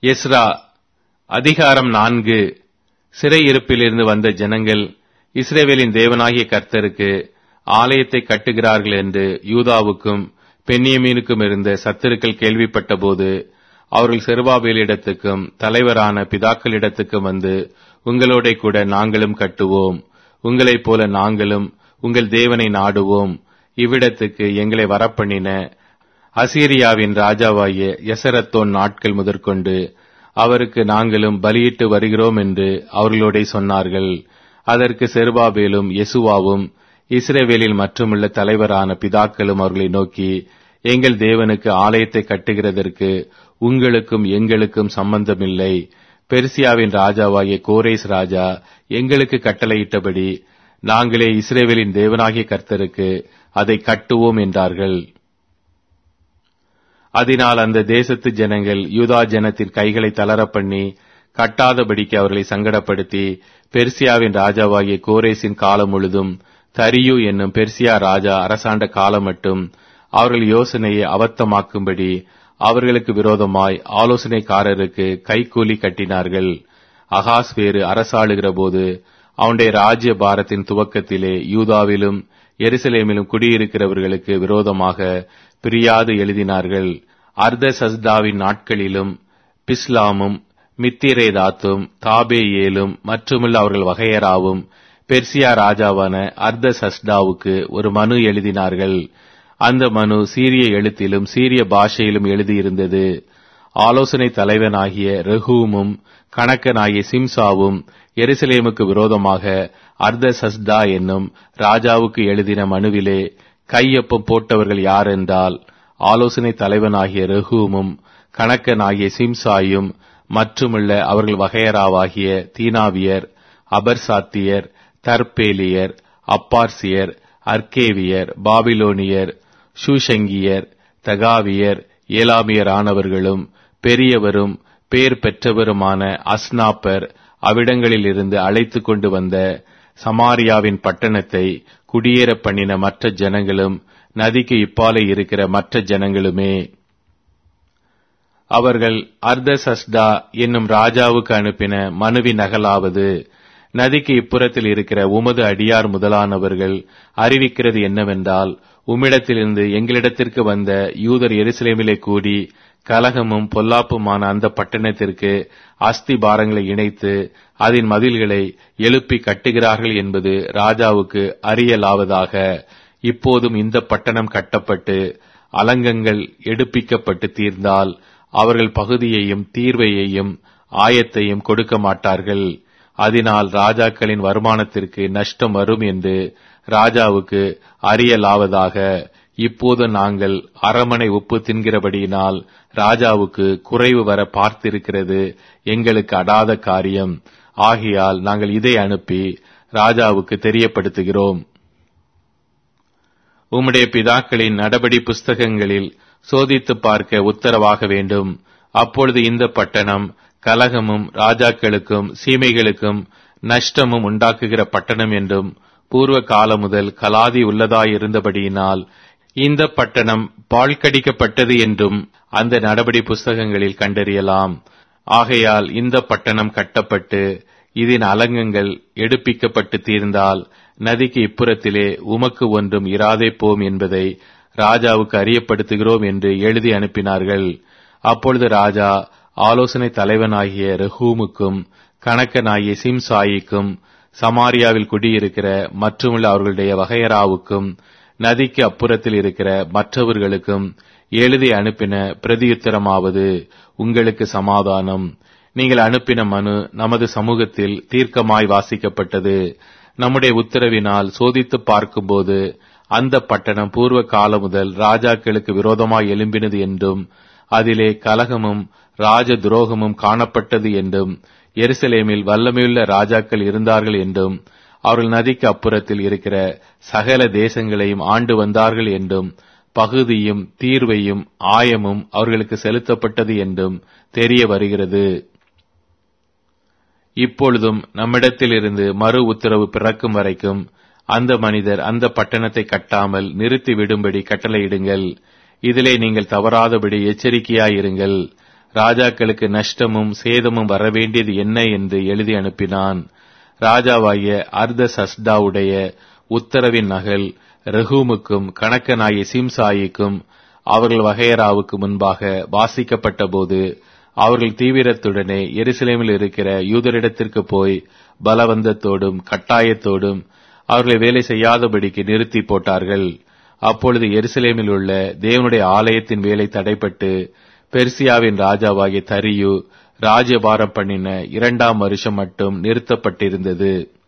Ezra அதிகாரம் நான்கு சிறையிருப்பிலிருந்து வந்த ஜனங்கள் இஸ்ரேவேலின் தேவனாகிய கர்த்தருக்கு ஆலயத்தை கட்டுகிறார்கள் என்று யூதாவுக்கும் பென்னியமீனுக்கும் இருந்த சத்துருக்கள் கேள்விப்பட்டபோது அவர்கள் செருபாபேலிடத்துக்கும் தலைவரான பிதாக்களிடத்துக்கும் வந்து உங்களோட கூட நாங்களும் கட்டுவோம் உங்களைப் போல நாங்களும் உங்கள் தேவனை நாடுவோம் இவ்விடத்துக்கு எங்களை வரப்பண்ணின அசீரியாவின் ராஜாவாகிய எசரத்தோன் நாட்கள் முதற்கொண்டு அவருக்கு நாங்களும் பலியிட்டு வருகிறோம் என்று அவர்களோட சொன்னார்கள் அதற்கு செருபாபேலும் யெசுவாவும் இஸ்ரேவேலில் மற்றுமுள்ள தலைவரான பிதாக்களும் அவர்களை நோக்கி எங்கள் தேவனுக்கு ஆலயத்தை கட்டுகிறதற்கு உங்களுக்கும் எங்களுக்கும் சம்பந்தமில்லை பெர்சியாவின் ராஜாவாகிய கோரேஸ் ராஜா எங்களுக்கு கட்டளையிட்டபடி நாங்களே இஸ்ரேவேலின் தேவனாகிய கர்த்தருக்கு அதை கட்டுவோம் என்றார்கள் அதனால் அந்த தேசத்து ஜனங்கள் யூதா ஜனத்தின் கைகளை தளரப் பண்ணி கட்டாதபடிக்கு அவர்களை சங்கடப்படுத்தி பெர்சியாவின் ராஜாவாகிய கோரேசின் காலம் முழுதும் தரியு என்னும் பெர்சியா ராஜா அரசாண்ட காலம் மட்டும் அவர்கள் யோசனையை அபத்தமாக்கும்படி அவர்களுக்கு விரோதமாய் ஆலோசனைக்காரருக்கு கைக்கூலி கட்டினார்கள் அகாஸ் வேறு அரசாளுகிற போது அவனுடைய ராஜ்ய பாரத்தின் துவக்கத்திலே யூதாவிலும் எருசலேமிலும் குடியிருக்கிறவர்களுக்கு விரோதமாக பிரியாது எழுதினார்கள் அர்த சஸ்தாவின் நாட்களிலும் பிஸ்லாமும் மித்திரேதாத்தும் தாபேயேலும் மற்றுமுள்ள அவர்கள் வகையராவும் பெர்சியா ராஜாவான அர்த சஸ்டாவுக்கு ஒரு மனு எழுதினார்கள் அந்த மனு சீரிய எழுத்திலும் சீரிய பாஷையிலும் எழுதியிருந்தது ஆலோசனை தலைவனாகிய ரெஹூமும் கணக்கனாகிய சிம்சாவும் எருசலேமுக்கு விரோதமாக அர்த சஸ்தா என்னும் ராஜாவுக்கு எழுதின மனுவிலே கையொப்பம் போட்டவர்கள் யார் என்றால் ஆலோசனை தலைவனாகிய ரெஹூமும் கணக்கனாகிய சிம்சாயும் மற்றுமுள்ள அவர்கள் வகையராவாகிய தீனாவியர் அபர்சாத்தியர் தர்பேலியர் அப்பார்சியர் அர்கேவியர் பாபிலோனியர் ஷூஷங்கியர் தகாவியர் ஏலாமியர் ஆனவர்களும் பெரியவரும் பேர் பெற்றவருமான அஸ்னாப்பர் அவ்விடங்களில் இருந்து அழைத்து கொண்டு வந்த சமாரியாவின் பட்டணத்தை குடியேற பண்ணின மற்ற ஜனங்களும் நதிக்கு இப்பாலே இருக்கிற மற்ற ஜனங்களுமே அவர்கள் அர்தசஸ்டா என்னும் ராஜாவுக்கு அனுப்பின மனுவின் நகலாவது நதிக்கு இப்புறத்தில் இருக்கிற உமது அடியார் முதலானவர்கள் அறிவிக்கிறது என்னவென்றால் உம்மிடத்திலிருந்து எங்களிடத்திற்கு வந்த யூதர் எருசலேமிலே கூடி கலகமும் பொல்லாப்புமான அந்த பட்டணத்திற்கு அஸ்தி பாரங்களை இணைத்து அதன் மதில்களை எழுப்பி கட்டுகிறார்கள் என்பது ராஜாவுக்கு அறியலாவதாக இப்போதும் இந்த பட்டணம் கட்டப்பட்டு அலங்கங்கள் எடுப்பிக்கப்பட்டு தீர்ந்தால் அவர்கள் பகுதியையும் தீர்வையையும் ஆயத்தையும் கொடுக்க மாட்டார்கள் அதனால் ராஜாக்களின் வருமானத்திற்கு நஷ்டம் வரும் என்று ராஜாவுக்கு அறியலாவதாக இப்போது நாங்கள் அரமனை உப்பு தின்கிறபடியினால் ராஜாவுக்கு குறைவு வர பார்த்திருக்கிறது எங்களுக்கு அடாத காரியம் ஆகையால் நாங்கள் இதை அனுப்பி ராஜாவுக்கு தெரியப்படுத்துகிறோம் உம்முடைய பிதாக்களின் நடபடி புஸ்தகங்களில் சோதித்து பார்க்க உத்தரவாக வேண்டும் அப்பொழுது இந்த பட்டணம் கலகமும் ராஜாக்களுக்கும் சீமைகளுக்கும் நஷ்டமும் உண்டாக்குகிற பட்டணம் என்றும் பூர்வ காலம் முதல் கலாதி உள்ளதாயிருந்தபடியினால் இந்த பட்டணம் பாழ்கடிக்கப்பட்டது என்றும் அந்த நடபடி புஸ்தகங்களில் கண்டறியலாம் ஆகையால் இந்த பட்டணம் கட்டப்பட்டு இதன் அலங்கங்கள் எடுப்பிக்கப்பட்டு தீர்ந்தால் நதிக்கு இப்புறத்திலே உமக்கு ஒன்றும் இராதே போம் என்பதை ராஜாவுக்கு அறியப்படுத்துகிறோம் என்று எழுதி அனுப்பினார்கள் அப்பொழுது ராஜா ஆலோசனை தலைவனாகிய ரெஹூமுக்கும் கணக்கனாகிய சிம்சாயிக்கும் சமாரியாவில் குடியிருக்கிற மற்றுமுள்ள அவர்களுடைய வகையராவுக்கும் நதிக்கு அப்புறத்தில் இருக்கிற மற்றவர்களுக்கும் எழுதி அனுப்பின பிரதியுத்தரமாவது உங்களுக்கு சமாதானம் நீங்கள் அனுப்பின மனு நமது சமூகத்தில் தீர்க்கமாய் வாசிக்கப்பட்டது நம்முடைய உத்தரவினால் சோதித்து பார்க்கும்போது அந்த பட்டணம் பூர்வ காலம் முதல் ராஜாக்களுக்கு விரோதமாய் எழும்பினது என்றும் அதிலே கலகமும் ராஜ துரோகமும் காணப்பட்டது என்றும் எருசலேமில் வல்லமையுள்ள ராஜாக்கள் இருந்தார்கள் என்றும் அவர்கள் நதிக்கு அப்புறத்தில் இருக்கிற சகல தேசங்களையும் ஆண்டு வந்தார்கள் என்றும் பகுதியும் தீர்வையும் ஆயமும் அவர்களுக்கு செலுத்தப்பட்டது என்றும் தெரிய வருகிறது இப்பொழுதும் நம்மிடத்திலிருந்து மறு உத்தரவு பிறக்கும் வரைக்கும் அந்த மனிதர் அந்த பட்டணத்தை கட்டாமல் நிறுத்தி விடும்படி கட்டளையிடுங்கள் இதிலே நீங்கள் தவறாதபடி எச்சரிக்கையாயிருங்கள் ராஜாக்களுக்கு நஷ்டமும் சேதமும் வரவேண்டியது என்ன என்று எழுதி அனுப்பினான் ராஜாவாகிய அர்த சஸ்தாவுடைய உத்தரவின் நகல் ரஹூமுக்கும் கணக்கனாகிய சிம்சாயிக்கும் அவர்கள் வகையராவுக்கு முன்பாக வாசிக்கப்பட்ட போது அவர்கள் தீவிரத்துடனே எருசலேமில் இருக்கிற யூதரிடத்திற்கு போய் பலவந்தத்தோடும் கட்டாயத்தோடும் அவர்களை வேலை செய்யாதபடிக்கு நிறுத்தி போட்டார்கள் அப்பொழுது எருசலேமில் உள்ள தேவனுடைய ஆலயத்தின் வேலை தடைப்பட்டு பெர்சியாவின் ராஜாவாகிய தரியு ராஜபாரம் பண்ணின இரண்டாம் வருஷம் மட்டும் நிறுத்தப்பட்டிருந்தது